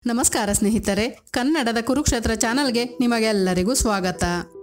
ನಮಸ್ಕಾರ ಸ್ನೇಹಿತರೆ ಕನ್ನಡದ ಕುರುಕ್ಷೇತ್ರ ಚಾನಲ್ಗೆ ನಿಮಗೆಲ್ಲರಿಗೂ ಸ್ವಾಗತ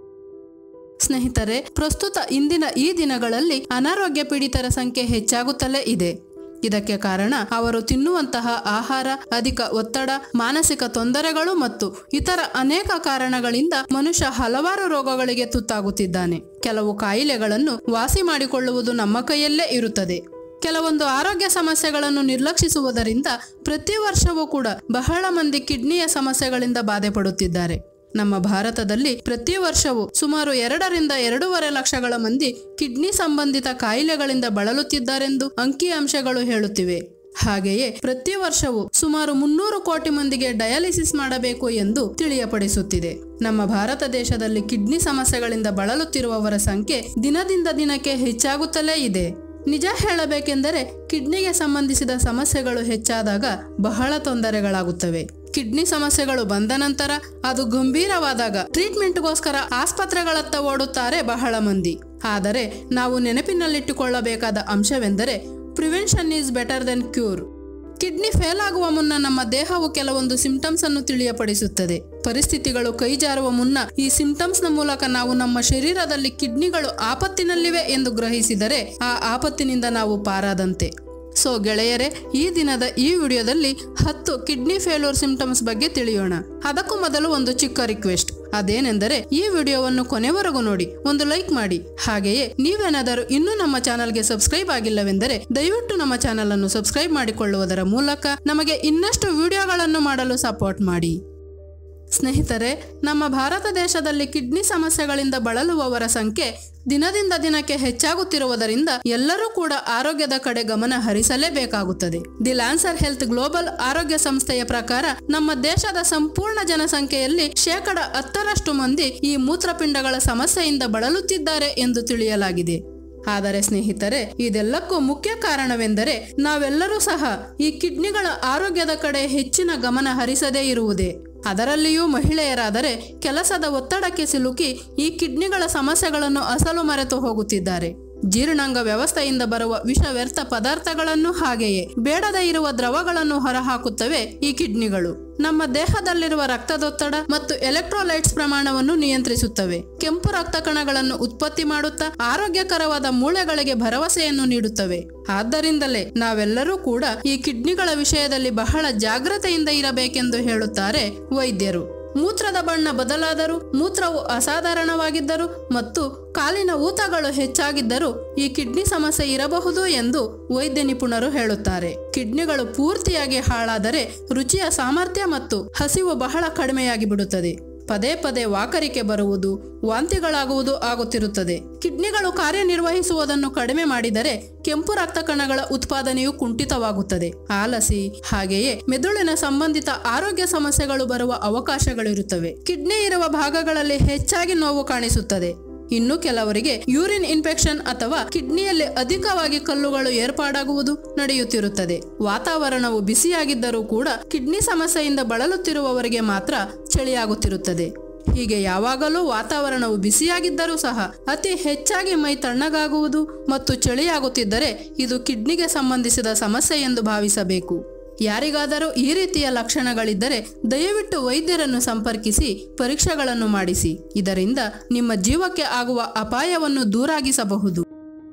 ಸ್ನೇಹಿತರೆ ಪ್ರಸ್ತುತ ಇಂದಿನ ಈ ದಿನಗಳಲ್ಲಿ ಅನಾರೋಗ್ಯ ಪೀಡಿತರ ಸಂಖ್ಯೆ ಹೆಚ್ಚಾಗುತ್ತಲೇ ಇದೆ ಇದಕ್ಕೆ ಕಾರಣ ಅವರು ತಿನ್ನುವಂತಹ ಆಹಾರ ಅಧಿಕ ಒತ್ತಡ ಮಾನಸಿಕ ತೊಂದರೆಗಳು ಮತ್ತು ಇತರ ಅನೇಕ ಕಾರಣಗಳಿಂದ ಮನುಷ್ಯ ಹಲವಾರು ರೋಗಗಳಿಗೆ ತುತ್ತಾಗುತ್ತಿದ್ದಾನೆ ಕೆಲವು ಕಾಯಿಲೆಗಳನ್ನು ವಾಸಿ ಮಾಡಿಕೊಳ್ಳುವುದು ನಮ್ಮ ಕೈಯಲ್ಲೇ ಇರುತ್ತದೆ ಕೆಲವೊಂದು ಆರೋಗ್ಯ ಸಮಸ್ಯೆಗಳನ್ನು ನಿರ್ಲಕ್ಷಿಸುವುದರಿಂದ ಪ್ರತಿ ವರ್ಷವೂ ಕೂಡ ಬಹಳ ಮಂದಿ ಕಿಡ್ನಿಯ ಸಮಸ್ಯೆಗಳಿಂದ ಬಾಧೆ ಪಡುತ್ತಿದ್ದಾರೆ ನಮ್ಮ ಭಾರತದಲ್ಲಿ ಪ್ರತಿ ವರ್ಷವೂ ಸುಮಾರು ಎರಡರಿಂದ ಎರಡೂವರೆ ಲಕ್ಷಗಳ ಮಂದಿ ಕಿಡ್ನಿ ಸಂಬಂಧಿತ ಕಾಯಿಲೆಗಳಿಂದ ಬಳಲುತ್ತಿದ್ದಾರೆಂದು ಅಂಕಿಅಂಶಗಳು ಹೇಳುತ್ತಿವೆ ಹಾಗೆಯೇ ಪ್ರತಿ ವರ್ಷವೂ ಸುಮಾರು ಮುನ್ನೂರು ಕೋಟಿ ಮಂದಿಗೆ ಡಯಾಲಿಸಿಸ್ ಮಾಡಬೇಕು ಎಂದು ತಿಳಿಯಪಡಿಸುತ್ತಿದೆ ನಮ್ಮ ಭಾರತ ದೇಶದಲ್ಲಿ ಕಿಡ್ನಿ ಸಮಸ್ಯೆಗಳಿಂದ ಬಳಲುತ್ತಿರುವವರ ಸಂಖ್ಯೆ ದಿನದಿಂದ ದಿನಕ್ಕೆ ಹೆಚ್ಚಾಗುತ್ತಲೇ ಇದೆ ನಿಜ ಹೇಳಬೇಕೆಂದರೆ ಕಿಡ್ನಿಗೆ ಸಂಬಂಧಿಸಿದ ಸಮಸ್ಯೆಗಳು ಹೆಚ್ಚಾದಾಗ ಬಹಳ ತೊಂದರೆಗಳಾಗುತ್ತವೆ ಕಿಡ್ನಿ ಸಮಸ್ಯೆಗಳು ಬಂದ ನಂತರ ಅದು ಗಂಭೀರವಾದಾಗ ಟ್ರೀಟ್ಮೆಂಟ್ಗೋಸ್ಕರ ಆಸ್ಪತ್ರೆಗಳತ್ತ ಓಡುತ್ತಾರೆ ಬಹಳ ಮಂದಿ ಆದರೆ ನಾವು ನೆನಪಿನಲ್ಲಿಟ್ಟುಕೊಳ್ಳಬೇಕಾದ ಅಂಶವೆಂದರೆ prevention is better then cure kidney fail ಆಗುವ ಮುನ್ನ ನಮ್ಮ ದೇಹವು ಕೆಲವೊಂದು ಸಿಂಟಮ್ಸ್ ಅನ್ನು ತಿಳಿಯಪಡಿಸುತ್ತದೆ ಪರಿಸ್ಥಿತಿಗಳು ಕೈಜಾರುವ ಮುನ್ನ ಈ ಸಿಂಟಮ್ಸ್ನ ಮೂಲಕ ನಾವು ನಮ್ಮ ಶರೀರದಲ್ಲಿ ಕಿಡ್ನಿಗಳು ಆಪತ್ತಿನಲ್ಲಿವೆ ಎಂದು ಗ್ರಹಿಸಿದರೆ ಆ ಆಪತ್ತಿನಿಂದ ನಾವು ಪಾರಾದಂತೆ ಸೊ ಗೆಳೆಯರೆ ಈ ದಿನದ ಈ ವಿಡಿಯೋದಲ್ಲಿ ಹತ್ತು ಕಿಡ್ನಿ ಫೇಲ್ಯೂರ್ ಸಿಂಟಮ್ಸ್ ಬಗ್ಗೆ ತಿಳಿಯೋಣ ಅದಕ್ಕೂ ಮೊದಲು ಒಂದು ಚಿಕ್ಕ ರಿಕ್ವೆಸ್ಟ್ ಅದೇನೆಂದರೆ ಈ ವಿಡಿಯೋವನ್ನು ಕೊನೆವರೆಗೂ ನೋಡಿ ಒಂದು ಲೈಕ್ ಮಾಡಿ ಹಾಗೆಯೇ ನೀವೇನಾದರೂ ಇನ್ನೂ ನಮ್ಮ ಚಾನಲ್ಗೆ ಸಬ್ಸ್ಕ್ರೈಬ್ ಆಗಿಲ್ಲವೆಂದರೆ ದಯವಿಟ್ಟು ನಮ್ಮ ಚಾನಲ್ ಅನ್ನು ಸಬ್ಸ್ಕ್ರೈಬ್ ಮಾಡಿಕೊಳ್ಳುವುದರ ಮೂಲಕ ನಮಗೆ ಇನ್ನಷ್ಟು ವಿಡಿಯೋಗಳನ್ನು ಮಾಡಲು ಸಪೋರ್ಟ್ ಮಾಡಿ ಸ್ನೇಹಿತರೆ ನಮ್ಮ ಭಾರತ ದೇಶದಲ್ಲಿ ಕಿಡ್ನಿ ಸಮಸ್ಯೆಗಳಿಂದ ಬಳಲುವವರ ಸಂಖ್ಯೆ ದಿನದಿಂದ ದಿನಕ್ಕೆ ಹೆಚ್ಚಾಗುತ್ತಿರುವುದರಿಂದ ಎಲ್ಲರೂ ಕೂಡ ಆರೋಗ್ಯದ ಕಡೆ ಗಮನ ಹರಿಸಲೇಬೇಕಾಗುತ್ತದೆ ದಿ ಲ್ಯಾನ್ಸರ್ ಹೆಲ್ತ್ ಗ್ಲೋಬಲ್ ಆರೋಗ್ಯ ಸಂಸ್ಥೆಯ ಪ್ರಕಾರ ನಮ್ಮ ದೇಶದ ಸಂಪೂರ್ಣ ಜನಸಂಖ್ಯೆಯಲ್ಲಿ ಶೇಕಡ ಹತ್ತರಷ್ಟು ಮಂದಿ ಈ ಮೂತ್ರಪಿಂಡಗಳ ಸಮಸ್ಯೆಯಿಂದ ಬಳಲುತ್ತಿದ್ದಾರೆ ಎಂದು ತಿಳಿಯಲಾಗಿದೆ ಆದರೆ ಸ್ನೇಹಿತರೆ ಇದೆಲ್ಲಕ್ಕೂ ಮುಖ್ಯ ಕಾರಣವೆಂದರೆ ನಾವೆಲ್ಲರೂ ಸಹ ಈ ಕಿಡ್ನಿಗಳ ಆರೋಗ್ಯದ ಕಡೆ ಹೆಚ್ಚಿನ ಗಮನ ಹರಿಸದೇ ಇರುವುದೇ ಅದರಲ್ಲಿಯೂ ಮಹಿಳೆಯರಾದರೆ ಕೆಲಸದ ಒತ್ತಡಕ್ಕೆ ಸಿಲುಕಿ ಈ ಕಿಡ್ನಿಗಳ ಸಮಸ್ಯೆಗಳನ್ನು ಅಸಲು ಮರೆತು ಹೋಗುತ್ತಿದ್ದಾರೆ ಜೀರ್ಣಾಂಗ ವ್ಯವಸ್ಥೆಯಿಂದ ಬರುವ ವಿಷ ವ್ಯರ್ಥ ಪದಾರ್ಥಗಳನ್ನು ಹಾಗೆಯೇ ಬೇಡದ ಇರುವ ದ್ರವಗಳನ್ನು ಹೊರಹಾಕುತ್ತವೆ ಈ ಕಿಡ್ನಿಗಳು ನಮ್ಮ ದೇಹದಲ್ಲಿರುವ ರಕ್ತದೊತ್ತಡ ಮತ್ತು ಎಲೆಕ್ಟ್ರೋಲೈಟ್ಸ್ ಪ್ರಮಾಣವನ್ನು ನಿಯಂತ್ರಿಸುತ್ತವೆ ಕೆಂಪು ರಕ್ತ ಕಣಗಳನ್ನು ಉತ್ಪತ್ತಿ ಮಾಡುತ್ತಾ ಆರೋಗ್ಯಕರವಾದ ಮೂಳೆಗಳಿಗೆ ಭರವಸೆಯನ್ನು ನೀಡುತ್ತವೆ ಆದ್ದರಿಂದಲೇ ನಾವೆಲ್ಲರೂ ಕೂಡ ಈ ಕಿಡ್ನಿಗಳ ವಿಷಯದಲ್ಲಿ ಬಹಳ ಜಾಗ್ರತೆಯಿಂದ ಇರಬೇಕೆಂದು ಹೇಳುತ್ತಾರೆ ವೈದ್ಯರು ಮೂತ್ರದ ಬಣ್ಣ ಬದಲಾದರೂ ಮೂತ್ರವು ಅಸಾಧಾರಣವಾಗಿದ್ದರು ಮತ್ತು ಕಾಲಿನ ಊತಗಳು ಹೆಚ್ಚಾಗಿದ್ದರೂ ಈ ಕಿಡ್ನಿ ಸಮಸ್ಯೆ ಇರಬಹುದು ಎಂದು ವೈದ್ಯ ನಿಪುಣರು ಹೇಳುತ್ತಾರೆ ಕಿಡ್ನಿಗಳು ಪೂರ್ತಿಯಾಗಿ ಹಾಳಾದರೆ ರುಚಿಯ ಸಾಮರ್ಥ್ಯ ಮತ್ತು ಹಸಿವು ಬಹಳ ಕಡಿಮೆಯಾಗಿ ಬಿಡುತ್ತದೆ ಪದೇ ಪದೇ ವಾಕರಿಕೆ ಬರುವುದು ವಾಂತಿಗಳಾಗುವುದು ಆಗುತ್ತಿರುತ್ತದೆ ಕಿಡ್ನಿಗಳು ಕಾರ್ಯನಿರ್ವಹಿಸುವುದನ್ನು ಕಡಿಮೆ ಮಾಡಿದರೆ ಕೆಂಪು ರಕ್ತ ಕಣಗಳ ಉತ್ಪಾದನೆಯು ಕುಂಠಿತವಾಗುತ್ತದೆ ಆಲಸಿ ಹಾಗೆಯೇ ಮೆದುಳಿನ ಸಂಬಂಧಿತ ಆರೋಗ್ಯ ಸಮಸ್ಯೆಗಳು ಬರುವ ಅವಕಾಶಗಳಿರುತ್ತವೆ ಕಿಡ್ನಿ ಇರುವ ಭಾಗಗಳಲ್ಲಿ ಹೆಚ್ಚಾಗಿ ನೋವು ಕಾಣಿಸುತ್ತದೆ ಇನ್ನು ಕೆಲವರಿಗೆ ಯೂರಿನ್ ಇನ್ಫೆಕ್ಷನ್ ಅಥವಾ ಕಿಡ್ನಿಯಲ್ಲಿ ಅಧಿಕವಾಗಿ ಕಲ್ಲುಗಳು ಏರ್ಪಾಡಾಗುವುದು ನಡೆಯುತ್ತಿರುತ್ತದೆ ವಾತಾವರಣವು ಬಿಸಿಯಾಗಿದ್ದರೂ ಕೂಡ ಕಿಡ್ನಿ ಸಮಸ್ಯೆಯಿಂದ ಬಳಲುತ್ತಿರುವವರಿಗೆ ಮಾತ್ರ ಚಳಿಯಾಗುತ್ತಿರುತ್ತದೆ ಹೀಗೆ ಯಾವಾಗಲೂ ವಾತಾವರಣವು ಬಿಸಿಯಾಗಿದ್ದರೂ ಸಹ ಅತಿ ಹೆಚ್ಚಾಗಿ ಮೈ ತಣ್ಣಗಾಗುವುದು ಮತ್ತು ಚಳಿಯಾಗುತ್ತಿದ್ದರೆ ಇದು ಕಿಡ್ನಿಗೆ ಸಂಬಂಧಿಸಿದ ಸಮಸ್ಯೆ ಎಂದು ಭಾವಿಸಬೇಕು ಯಾರಿಗಾದರೂ ಈ ರೀತಿಯ ಲಕ್ಷಣಗಳಿದ್ದರೆ ದಯವಿಟ್ಟು ವೈದ್ಯರನ್ನು ಸಂಪರ್ಕಿಸಿ ಪರೀಕ್ಷೆಗಳನ್ನು ಮಾಡಿಸಿ ಇದರಿಂದ ನಿಮ್ಮ ಜೀವಕ್ಕೆ ಆಗುವ ಅಪಾಯವನ್ನು ದೂರಾಗಿಸಬಹುದು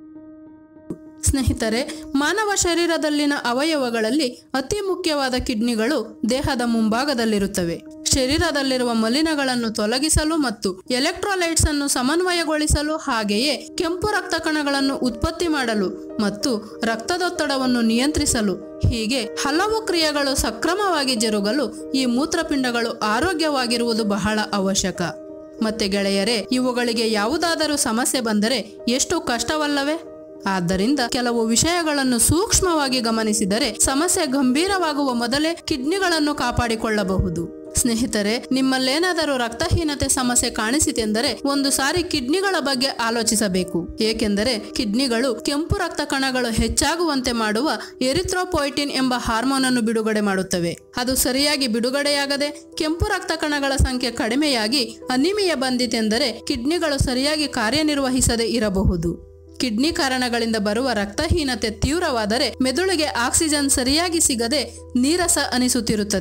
ಸ್ನೇಹಿತರೆ ಮಾನವ ಶರೀರದಲ್ಲಿನ ಅವಯವಗಳಲ್ಲಿ ಅತಿ ಮುಖ್ಯವಾದ ಕಿಡ್ನಿಗಳು ದೇಹದ ಮುಂಭಾಗದಲ್ಲಿರುತ್ತವೆ ಶರೀರದಲ್ಲಿರುವ ಮಲಿನಗಳನ್ನು ತೊಲಗಿಸಲು ಮತ್ತು ಎಲೆಕ್ಟ್ರೋಲೈಟ್ಸ್ ಅನ್ನು ಸಮನ್ವಯಗೊಳಿಸಲು ಹಾಗೆಯೇ ಕೆಂಪು ರಕ್ತ ಕಣಗಳನ್ನು ಉತ್ಪತ್ತಿ ಮಾಡಲು ಮತ್ತು ರಕ್ತದೊತ್ತಡವನ್ನು ನಿಯಂತ್ರಿಸಲು ಹೀಗೆ ಹಲವು ಕ್ರಿಯೆಗಳು ಸಕ್ರಮವಾಗಿ ಜರುಗಲು ಈ ಮೂತ್ರಪಿಂಡಗಳು ಆರೋಗ್ಯವಾಗಿರುವುದು ಬಹಳ ಅವಶ್ಯಕ ಮತ್ತೆ ಗೆಳೆಯರೇ ಇವುಗಳಿಗೆ ಯಾವುದಾದರೂ ಸಮಸ್ಯೆ ಬಂದರೆ ಎಷ್ಟು ಕಷ್ಟವಲ್ಲವೇ ಆದ್ದರಿಂದ ಕೆಲವು ವಿಷಯಗಳನ್ನು ಸೂಕ್ಷ್ಮವಾಗಿ ಗಮನಿಸಿದರೆ ಸಮಸ್ಯೆ ಗಂಭೀರವಾಗುವ ಮೊದಲೇ ಕಿಡ್ನಿಗಳನ್ನು ಕಾಪಾಡಿಕೊಳ್ಳಬಹುದು ಸ್ನೇಹಿತರೆ ನಿಮ್ಮಲ್ಲೇನಾದರೂ ರಕ್ತಹೀನತೆ ಸಮಸ್ಯೆ ಕಾಣಿಸಿತೆಂದರೆ ಒಂದು ಸಾರಿ ಕಿಡ್ನಿಗಳ ಬಗ್ಗೆ ಆಲೋಚಿಸಬೇಕು ಏಕೆಂದರೆ ಕಿಡ್ನಿಗಳು ಕೆಂಪು ರಕ್ತ ಕಣಗಳು ಹೆಚ್ಚಾಗುವಂತೆ ಮಾಡುವ ಎರಿಥ್ರೋಪೊಯಿಟಿನ್ ಎಂಬ ಹಾರ್ಮೋನ್ ಅನ್ನು ಬಿಡುಗಡೆ ಮಾಡುತ್ತವೆ ಅದು ಸರಿಯಾಗಿ ಬಿಡುಗಡೆಯಾಗದೆ ಕೆಂಪು ರಕ್ತ ಕಣಗಳ ಸಂಖ್ಯೆ ಕಡಿಮೆಯಾಗಿ ಅನಿಮಿಯ ಬಂದಿತೆಂದರೆ ಕಿಡ್ನಿಗಳು ಸರಿಯಾಗಿ ಕಾರ್ಯನಿರ್ವಹಿಸದೆ ಇರಬಹುದು ಕಿಡ್ನಿ ಕಾರಣಗಳಿಂದ ಬರುವ ರಕ್ತಹೀನತೆ ತೀವ್ರವಾದರೆ ಮೆದುಳಿಗೆ ಆಕ್ಸಿಜನ್ ಸರಿಯಾಗಿ ಸಿಗದೆ ನೀರಸ ಅನಿಸುತ್ತಿರುತ್ತದೆ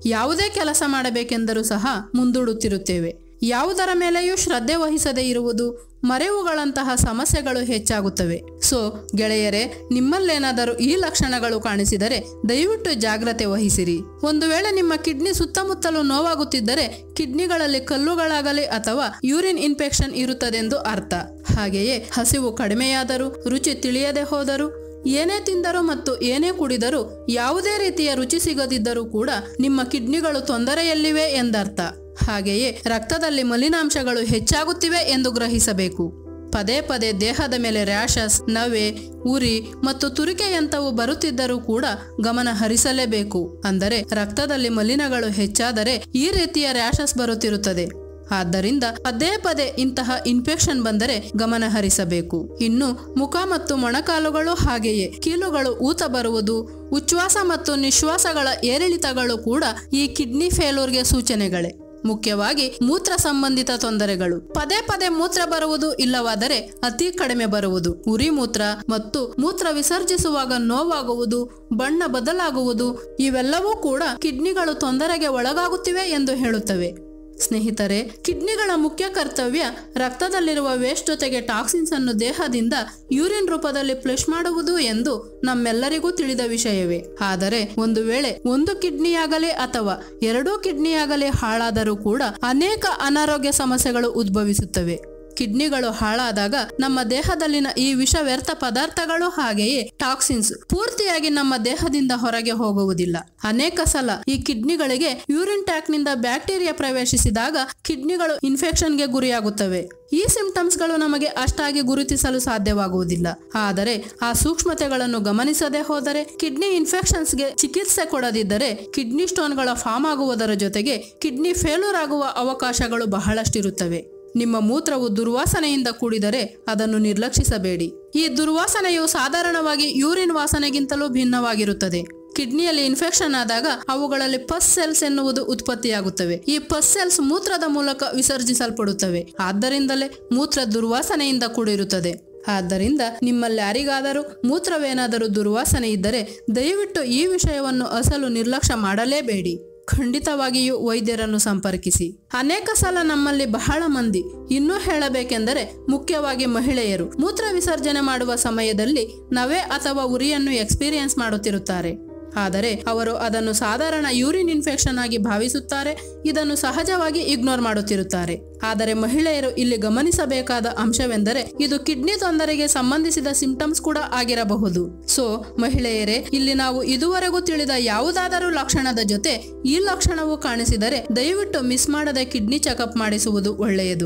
ಯಾವುದೇ ಕೆಲಸ ಮಾಡಬೇಕೆಂದರೂ ಸಹ ಮುಂದೂಡುತ್ತಿರುತ್ತೇವೆ ಯಾವುದರ ಮೇಲೆಯೂ ಶ್ರದ್ಧೆ ವಹಿಸದೇ ಇರುವುದು ಮರೆವುಗಳಂತಹ ಸಮಸ್ಯೆಗಳು ಹೆಚ್ಚಾಗುತ್ತವೆ ಸೊ ಗೆಳೆಯರೇ ನಿಮ್ಮಲ್ಲೇನಾದರೂ ಈ ಲಕ್ಷಣಗಳು ಕಾಣಿಸಿದರೆ ದಯವಿಟ್ಟು ಜಾಗ್ರತೆ ವಹಿಸಿರಿ ಒಂದು ವೇಳೆ ನಿಮ್ಮ ಕಿಡ್ನಿ ಸುತ್ತಮುತ್ತಲು ನೋವಾಗುತ್ತಿದ್ದರೆ ಕಿಡ್ನಿಗಳಲ್ಲಿ ಕಲ್ಲುಗಳಾಗಲಿ ಅಥವಾ ಯೂರಿನ್ ಇನ್ಫೆಕ್ಷನ್ ಇರುತ್ತದೆಂದು ಅರ್ಥ ಹಾಗೆಯೇ ಹಸಿವು ಕಡಿಮೆಯಾದರೂ ರುಚಿ ತಿಳಿಯದೆ ಹೋದರೂ ಏನೇ ತಿಂದರೂ ಮತ್ತು ಏನೇ ಕುಡಿದರೂ ಯಾವುದೇ ರೀತಿಯ ರುಚಿ ಸಿಗದಿದ್ದರೂ ಕೂಡ ನಿಮ್ಮ ಕಿಡ್ನಿಗಳು ತೊಂದರೆಯಲ್ಲಿವೆ ಎಂದರ್ಥ ಹಾಗೆಯೇ ರಕ್ತದಲ್ಲಿ ಮಲಿನಾಂಶಗಳು ಹೆಚ್ಚಾಗುತ್ತಿವೆ ಎಂದು ಗ್ರಹಿಸಬೇಕು ಪದೇ ಪದೇ ದೇಹದ ಮೇಲೆ ರ್ಯಾಷಸ್ ನವೆ ಉರಿ ಮತ್ತು ತುರಿಕೆಯಂತವು ಬರುತ್ತಿದ್ದರೂ ಕೂಡ ಗಮನ ಹರಿಸಲೇಬೇಕು ಅಂದರೆ ರಕ್ತದಲ್ಲಿ ಮಲಿನಗಳು ಹೆಚ್ಚಾದರೆ ಈ ರೀತಿಯ ರ್ಯಾಷಸ್ ಬರುತ್ತಿರುತ್ತದೆ ಆದ್ದರಿಂದ ಪದೇ ಪದೇ ಇಂತಹ ಇನ್ಫೆಕ್ಷನ್ ಬಂದರೆ ಗಮನ ಹರಿಸಬೇಕು ಇನ್ನು ಮುಖ ಮತ್ತು ಮೊಣಕಾಲುಗಳು ಹಾಗೆಯೇ ಕೀಲುಗಳು ಊತ ಬರುವುದು ಉಚ್ಛ್ವಾಸ ಮತ್ತು ನಿಶ್ವಾಸಗಳ ಏರಿಳಿತಗಳು ಕೂಡ ಈ ಕಿಡ್ನಿ ಫೇಲ್ಯೂರ್ಗೆ ಸೂಚನೆಗಳೇ ಮುಖ್ಯವಾಗಿ ಮೂತ್ರ ಸಂಬಂಧಿತ ತೊಂದರೆಗಳು ಪದೇ ಪದೇ ಮೂತ್ರ ಬರುವುದು ಇಲ್ಲವಾದರೆ ಅತಿ ಕಡಿಮೆ ಬರುವುದು ಉರಿ ಮೂತ್ರ ಮತ್ತು ಮೂತ್ರ ವಿಸರ್ಜಿಸುವಾಗ ನೋವಾಗುವುದು ಬಣ್ಣ ಬದಲಾಗುವುದು ಇವೆಲ್ಲವೂ ಕೂಡ ಕಿಡ್ನಿಗಳು ತೊಂದರೆಗೆ ಒಳಗಾಗುತ್ತಿವೆ ಎಂದು ಹೇಳುತ್ತವೆ ಸ್ನೇಹಿತರೆ ಕಿಡ್ನಿಗಳ ಮುಖ್ಯ ಕರ್ತವ್ಯ ರಕ್ತದಲ್ಲಿರುವ ವೇಸ್ಟ್ ಜೊತೆಗೆ ಟಾಕ್ಸಿನ್ಸ್ ಅನ್ನು ದೇಹದಿಂದ ಯೂರಿನ್ ರೂಪದಲ್ಲಿ ಫ್ಲೆಶ್ ಮಾಡುವುದು ಎಂದು ನಮ್ಮೆಲ್ಲರಿಗೂ ತಿಳಿದ ವಿಷಯವೇ ಆದರೆ ಒಂದು ವೇಳೆ ಒಂದು ಕಿಡ್ನಿಯಾಗಲಿ ಅಥವಾ ಎರಡೂ ಕಿಡ್ನಿಯಾಗಲಿ ಹಾಳಾದರೂ ಕೂಡ ಅನೇಕ ಅನಾರೋಗ್ಯ ಸಮಸ್ಯೆಗಳು ಉದ್ಭವಿಸುತ್ತವೆ ಕಿಡ್ನಿಗಳು ಹಾಳಾದಾಗ ನಮ್ಮ ದೇಹದಲ್ಲಿನ ಈ ವಿಷ ವ್ಯರ್ಥ ಪದಾರ್ಥಗಳು ಹಾಗೆಯೇ ಟಾಕ್ಸಿನ್ಸ್ ಪೂರ್ತಿಯಾಗಿ ನಮ್ಮ ದೇಹದಿಂದ ಹೊರಗೆ ಹೋಗುವುದಿಲ್ಲ ಅನೇಕ ಸಲ ಈ ಕಿಡ್ನಿಗಳಿಗೆ ಯೂರಿನ್ ಟ್ಯಾಕ್ನಿಂದ ಬ್ಯಾಕ್ಟೀರಿಯಾ ಪ್ರವೇಶಿಸಿದಾಗ ಕಿಡ್ನಿಗಳು ಇನ್ಫೆಕ್ಷನ್ಗೆ ಗುರಿಯಾಗುತ್ತವೆ ಈ ಸಿಂಪ್ಟಮ್ಸ್ಗಳು ನಮಗೆ ಅಷ್ಟಾಗಿ ಗುರುತಿಸಲು ಸಾಧ್ಯವಾಗುವುದಿಲ್ಲ ಆದರೆ ಆ ಸೂಕ್ಷ್ಮತೆಗಳನ್ನು ಗಮನಿಸದೆ ಹೋದರೆ ಕಿಡ್ನಿ ಇನ್ಫೆಕ್ಷನ್ಸ್ಗೆ ಚಿಕಿತ್ಸೆ ಕೊಡದಿದ್ದರೆ ಕಿಡ್ನಿ ಸ್ಟೋನ್ಗಳ ಫಾರ್ಮ್ ಆಗುವುದರ ಜೊತೆಗೆ ಕಿಡ್ನಿ ಫೇಲ್ಯೂರ್ ಆಗುವ ಅವಕಾಶಗಳು ಬಹಳಷ್ಟಿರುತ್ತವೆ ನಿಮ್ಮ ಮೂತ್ರವು ದುರ್ವಾಸನೆಯಿಂದ ಕೂಡಿದರೆ ಅದನ್ನು ನಿರ್ಲಕ್ಷಿಸಬೇಡಿ ಈ ದುರ್ವಾಸನೆಯು ಸಾಧಾರಣವಾಗಿ ಯೂರಿನ್ ವಾಸನೆಗಿಂತಲೂ ಭಿನ್ನವಾಗಿರುತ್ತದೆ ಕಿಡ್ನಿಯಲ್ಲಿ ಇನ್ಫೆಕ್ಷನ್ ಆದಾಗ ಅವುಗಳಲ್ಲಿ ಪಸ್ ಸೆಲ್ಸ್ ಎನ್ನುವುದು ಉತ್ಪತ್ತಿಯಾಗುತ್ತವೆ ಈ ಪಸ್ ಸೆಲ್ಸ್ ಮೂತ್ರದ ಮೂಲಕ ವಿಸರ್ಜಿಸಲ್ಪಡುತ್ತವೆ ಆದ್ದರಿಂದಲೇ ಮೂತ್ರ ದುರ್ವಾಸನೆಯಿಂದ ಕೂಡಿರುತ್ತದೆ ಆದ್ದರಿಂದ ನಿಮ್ಮಲ್ಲಿ ಯಾರಿಗಾದರೂ ಮೂತ್ರವೇನಾದರೂ ದುರ್ವಾಸನೆ ಇದ್ದರೆ ದಯವಿಟ್ಟು ಈ ವಿಷಯವನ್ನು ಅಸಲು ನಿರ್ಲಕ್ಷ್ಯ ಮಾಡಲೇಬೇಡಿ ಖಂಡಿತವಾಗಿಯೂ ವೈದ್ಯರನ್ನು ಸಂಪರ್ಕಿಸಿ ಅನೇಕ ಸಲ ನಮ್ಮಲ್ಲಿ ಬಹಳ ಮಂದಿ ಇನ್ನೂ ಹೇಳಬೇಕೆಂದರೆ ಮುಖ್ಯವಾಗಿ ಮಹಿಳೆಯರು ಮೂತ್ರ ವಿಸರ್ಜನೆ ಮಾಡುವ ಸಮಯದಲ್ಲಿ ನವೆ ಅಥವಾ ಉರಿಯನ್ನು ಎಕ್ಸ್ಪೀರಿಯನ್ಸ್ ಮಾಡುತ್ತಿರುತ್ತಾರೆ ಆದರೆ ಅವರು ಅದನ್ನು ಸಾಧಾರಣ ಯೂರಿನ್ ಇನ್ಫೆಕ್ಷನ್ ಆಗಿ ಭಾವಿಸುತ್ತಾರೆ ಇದನ್ನು ಸಹಜವಾಗಿ ಇಗ್ನೋರ್ ಮಾಡುತ್ತಿರುತ್ತಾರೆ ಆದರೆ ಮಹಿಳೆಯರು ಇಲ್ಲಿ ಗಮನಿಸಬೇಕಾದ ಅಂಶವೆಂದರೆ ಇದು ಕಿಡ್ನಿ ತೊಂದರೆಗೆ ಸಂಬಂಧಿಸಿದ ಸಿಂಪ್ಟಮ್ಸ್ ಕೂಡ ಆಗಿರಬಹುದು ಸೊ ಮಹಿಳೆಯರೇ ಇಲ್ಲಿ ನಾವು ಇದುವರೆಗೂ ತಿಳಿದ ಯಾವುದಾದರೂ ಲಕ್ಷಣದ ಜೊತೆ ಈ ಲಕ್ಷಣವು ಕಾಣಿಸಿದರೆ ದಯವಿಟ್ಟು ಮಿಸ್ ಮಾಡದೆ ಕಿಡ್ನಿ ಚೆಕಪ್ ಮಾಡಿಸುವುದು ಒಳ್ಳೆಯದು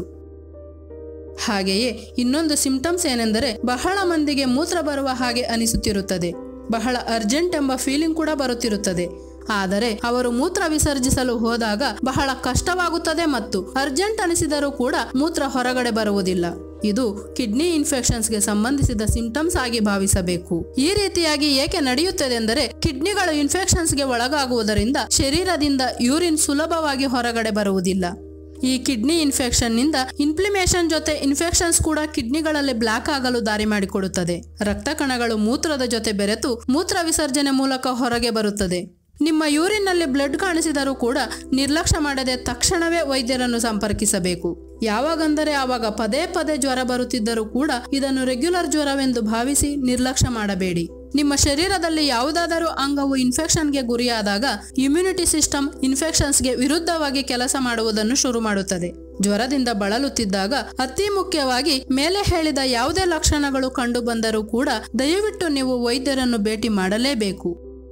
ಹಾಗೆಯೇ ಇನ್ನೊಂದು ಸಿಂಪ್ಟಮ್ಸ್ ಏನೆಂದರೆ ಬಹಳ ಮಂದಿಗೆ ಮೂತ್ರ ಬರುವ ಹಾಗೆ ಅನಿಸುತ್ತಿರುತ್ತದೆ ಬಹಳ ಅರ್ಜೆಂಟ್ ಎಂಬ ಫೀಲಿಂಗ್ ಕೂಡ ಬರುತ್ತಿರುತ್ತದೆ ಆದರೆ ಅವರು ಮೂತ್ರ ವಿಸರ್ಜಿಸಲು ಹೋದಾಗ ಬಹಳ ಕಷ್ಟವಾಗುತ್ತದೆ ಮತ್ತು ಅರ್ಜೆಂಟ್ ಅನಿಸಿದರೂ ಕೂಡ ಮೂತ್ರ ಹೊರಗಡೆ ಬರುವುದಿಲ್ಲ ಇದು ಕಿಡ್ನಿ ಇನ್ಫೆಕ್ಷನ್ಸ್ಗೆ ಸಂಬಂಧಿಸಿದ ಸಿಂಪ್ಟಮ್ಸ್ ಆಗಿ ಭಾವಿಸಬೇಕು ಈ ರೀತಿಯಾಗಿ ಏಕೆ ನಡೆಯುತ್ತದೆ ಎಂದರೆ ಕಿಡ್ನಿಗಳು ಇನ್ಫೆಕ್ಷನ್ಸ್ಗೆ ಒಳಗಾಗುವುದರಿಂದ ಶರೀರದಿಂದ ಯೂರಿನ್ ಸುಲಭವಾಗಿ ಹೊರಗಡೆ ಬರುವುದಿಲ್ಲ ಈ ಕಿಡ್ನಿ ಇನ್ಫೆಕ್ಷನ್ನಿಂದ ಇನ್ಫ್ಲಿಮೇಷನ್ ಜೊತೆ ಇನ್ಫೆಕ್ಷನ್ಸ್ ಕೂಡ ಕಿಡ್ನಿಗಳಲ್ಲಿ ಬ್ಲಾಕ್ ಆಗಲು ದಾರಿ ಮಾಡಿಕೊಡುತ್ತದೆ ರಕ್ತ ಕಣಗಳು ಮೂತ್ರದ ಜೊತೆ ಬೆರೆತು ಮೂತ್ರ ವಿಸರ್ಜನೆ ಮೂಲಕ ಹೊರಗೆ ಬರುತ್ತದೆ ನಿಮ್ಮ ಯೂರಿನ್ನಲ್ಲಿ ಬ್ಲಡ್ ಕಾಣಿಸಿದರೂ ಕೂಡ ನಿರ್ಲಕ್ಷ್ಯ ಮಾಡದೆ ತಕ್ಷಣವೇ ವೈದ್ಯರನ್ನು ಸಂಪರ್ಕಿಸಬೇಕು ಯಾವಾಗಂದರೆ ಆವಾಗ ಪದೇ ಪದೇ ಜ್ವರ ಬರುತ್ತಿದ್ದರೂ ಕೂಡ ಇದನ್ನು ರೆಗ್ಯುಲರ್ ಜ್ವರವೆಂದು ಭಾವಿಸಿ ನಿರ್ಲಕ್ಷ್ಯ ಮಾಡಬೇಡಿ ನಿಮ್ಮ ಶರೀರದಲ್ಲಿ ಯಾವುದಾದರೂ ಅಂಗವು ಇನ್ಫೆಕ್ಷನ್ಗೆ ಗುರಿಯಾದಾಗ ಇಮ್ಯುನಿಟಿ ಸಿಸ್ಟಮ್ ಇನ್ಫೆಕ್ಷನ್ಸ್ಗೆ ವಿರುದ್ಧವಾಗಿ ಕೆಲಸ ಮಾಡುವುದನ್ನು ಶುರು ಮಾಡುತ್ತದೆ ಜ್ವರದಿಂದ ಬಳಲುತ್ತಿದ್ದಾಗ ಅತಿ ಮುಖ್ಯವಾಗಿ ಮೇಲೆ ಹೇಳಿದ ಯಾವುದೇ ಲಕ್ಷಣಗಳು ಕಂಡು ಬಂದರೂ ಕೂಡ ದಯವಿಟ್ಟು ನೀವು ವೈದ್ಯರನ್ನು ಭೇಟಿ ಮಾಡಲೇಬೇಕು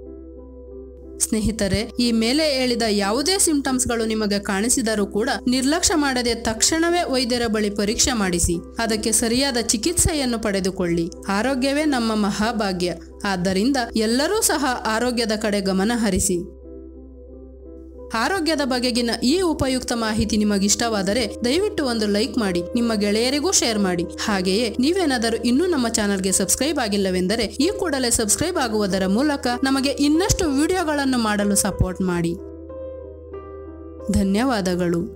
ಸ್ನೇಹಿತರೆ ಈ ಮೇಲೆ ಹೇಳಿದ ಯಾವುದೇ ಸಿಂಪ್ಟಮ್ಸ್ಗಳು ನಿಮಗೆ ಕಾಣಿಸಿದರೂ ಕೂಡ ನಿರ್ಲಕ್ಷ್ಯ ಮಾಡದೆ ತಕ್ಷಣವೇ ವೈದ್ಯರ ಬಳಿ ಪರೀಕ್ಷೆ ಮಾಡಿಸಿ ಅದಕ್ಕೆ ಸರಿಯಾದ ಚಿಕಿತ್ಸೆಯನ್ನು ಪಡೆದುಕೊಳ್ಳಿ ಆರೋಗ್ಯವೇ ನಮ್ಮ ಮಹಾಭಾಗ್ಯ ಆದ್ದರಿಂದ ಎಲ್ಲರೂ ಸಹ ಆರೋಗ್ಯದ ಕಡೆ ಗಮನ ಹರಿಸಿ ಆರೋಗ್ಯದ ಬಗೆಗಿನ ಈ ಉಪಯುಕ್ತ ಮಾಹಿತಿ ನಿಮಗಿಷ್ಟವಾದರೆ ದಯವಿಟ್ಟು ಒಂದು ಲೈಕ್ ಮಾಡಿ ನಿಮ್ಮ ಗೆಳೆಯರಿಗೂ ಶೇರ್ ಮಾಡಿ ಹಾಗೆಯೇ ನೀವೇನಾದರೂ ಇನ್ನೂ ನಮ್ಮ ಚಾನಲ್ಗೆ ಸಬ್ಸ್ಕ್ರೈಬ್ ಆಗಿಲ್ಲವೆಂದರೆ ಈ ಕೂಡಲೇ ಸಬ್ಸ್ಕ್ರೈಬ್ ಆಗುವುದರ ಮೂಲಕ ನಮಗೆ ಇನ್ನಷ್ಟು ವಿಡಿಯೋಗಳನ್ನು ಮಾಡಲು ಸಪೋರ್ಟ್ ಮಾಡಿ ಧನ್ಯವಾದಗಳು